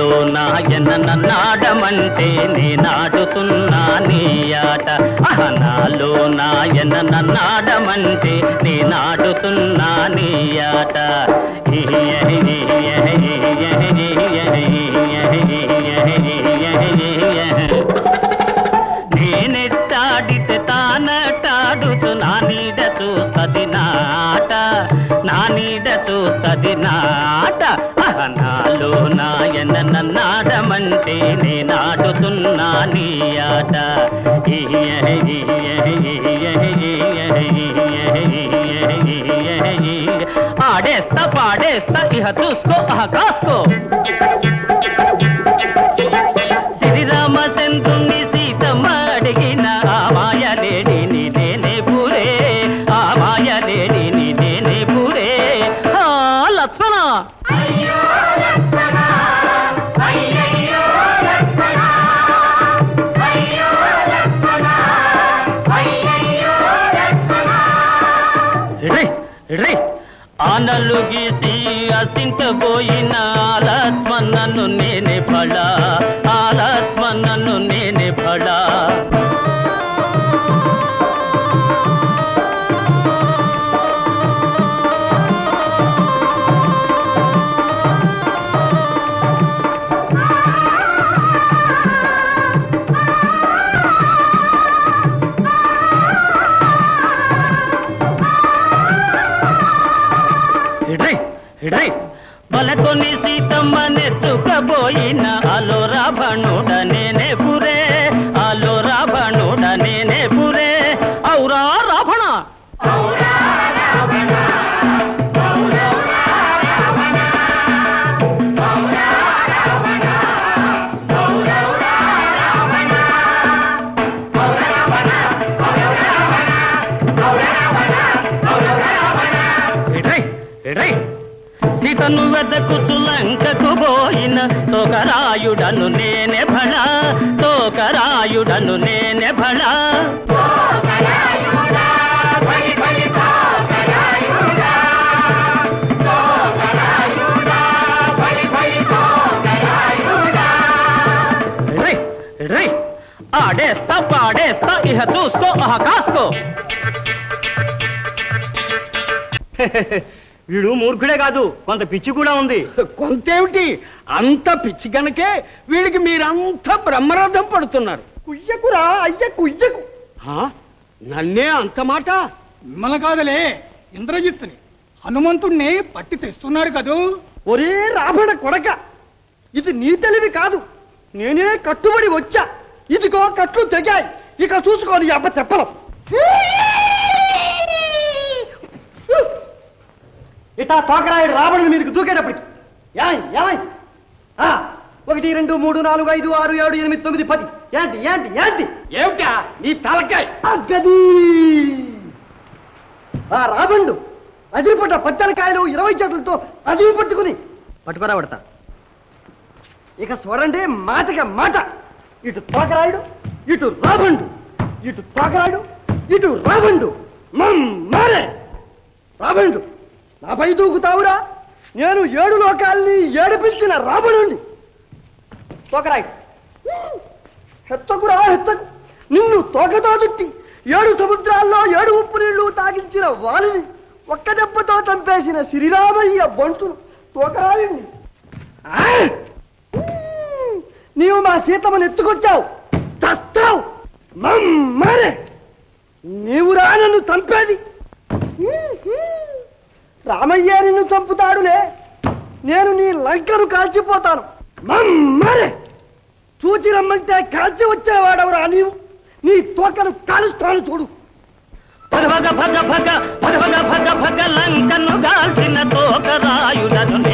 నాలో నాయన నన్నాడమంటే నేనాడుతున్నా నీ ఆట ఆహ నాలో నాయన నన్నాడమంటే నేనాడుతున్నా నీ ఆట నేనెట్టాడితే తానటాడుతూ నా నీడ చూస్తది నాట నా నీడ చూస్తది నాట ఆహ, నాలో నాయన నన్నాడమంటే నేనాడుతున్నా నీ ఆట ఆడేస్తా పాడేస్తా ఇహ చూసుకో అహ కాసుకో శ్రీరామచంద్రుని సీతమ్మ అడిగిన ఆ మాయలేడిని నేనే పూరే ఆ మాయలేడిని నేనే పూరే ఆ లక్ష్మణ రే రే ఆనలు గీసి అసించబోయిన ఆలస్మన్నను నేనే పడా ఆలస్మన్నను నేనే పడా హిడ్రి హిడ్రి బలకొని సీతమ్మ నెత్తుకబోయిన అలో రావణుడ నేనే పురే అలో రావణుడ నేనే పురే ఔరా రావణ హిడ్రి హిడ్రి సీతను వెదకుతు లంకకు పోయిన తోకరాయుడను నేనే భళ తోకరాయుడను నేనే భళ రే రే ఆడేస్తా పాడేస్తా ఇహ చూసుకో అహ కాసుకో వీడు మూర్ఖుడే కాదు కొంత పిచ్చి కూడా ఉంది కొంతేమిటి అంత పిచ్చి గనకే వీడికి మీరంతా బ్రహ్మరథం పడుతున్నారు కుయ్యకురా అయ్య కుయ్యకు హా? నన్నే అంత మాట మిమ్మల్ని కాదలే ఇంద్రజిత్తుని హనుమంతుణ్ణి పట్టి తెస్తున్నారు కదూ ఒరే రావణ కొడక ఇది నీ తెలివి కాదు నేనే కట్టుబడి వచ్చా ఇదిగో కట్లు తెగాయి ఇక చూసుకోని అబ్బ తెప్పలం ఇటా తోకరాయుడు రావణుల మీదకి దూకేటప్పటికి ఏమై ఏమై ఆ, ఒకటి రెండు మూడు నాలుగు ఐదు ఆరు ఏడు ఎనిమిది తొమ్మిది పది ఏంటి ఏంటి ఏంటి ఏమిటా నీ తలకాయ అగ్గది ఆ రాబండు అదిరిపడ్డ పత్తెలకాయలు ఇరవై చేతులతో అది పట్టుకుని పట్టుకురా పడతా ఇక చూడండి మాటగా మాట ఇటు తోకరాయుడు ఇటు రాబండు ఇటు తోకరాయుడు ఇటు రాబండు మారే రాబండు నాపై దూకుతావురా నేను ఏడు లోకాల్ని ఏడిపించిన రాబడుండి తోకరాయుడు హెచ్చకురా హెచ్చకు నిన్ను తోకతో చుట్టి ఏడు సముద్రాల్లో ఏడు ఉప్పు నీళ్లు తాగించిన వాణిని ఒక్క దెబ్బతో చంపేసిన శ్రీరామయ్య బంటును తోకరాయుణ్ణి ఆ! నీవు మా సీతమ్మను ఎత్తుకొచ్చావు చస్తావు మమ్మరే నీవు రా నన్ను చంపేది రామయ్య నిన్ను చంపుతాడులే నేను నీ లంకను కాల్చిపోతాను మమ్మరే చూచి రమ్మంటే కాల్చి వచ్చేవాడెవరా నీవు నీ తోకను కాలుస్తాను చూడు భగ భగ భగ భగ భగ భగ భగ భగ లంకను దాల్చిన తోకరాయుడను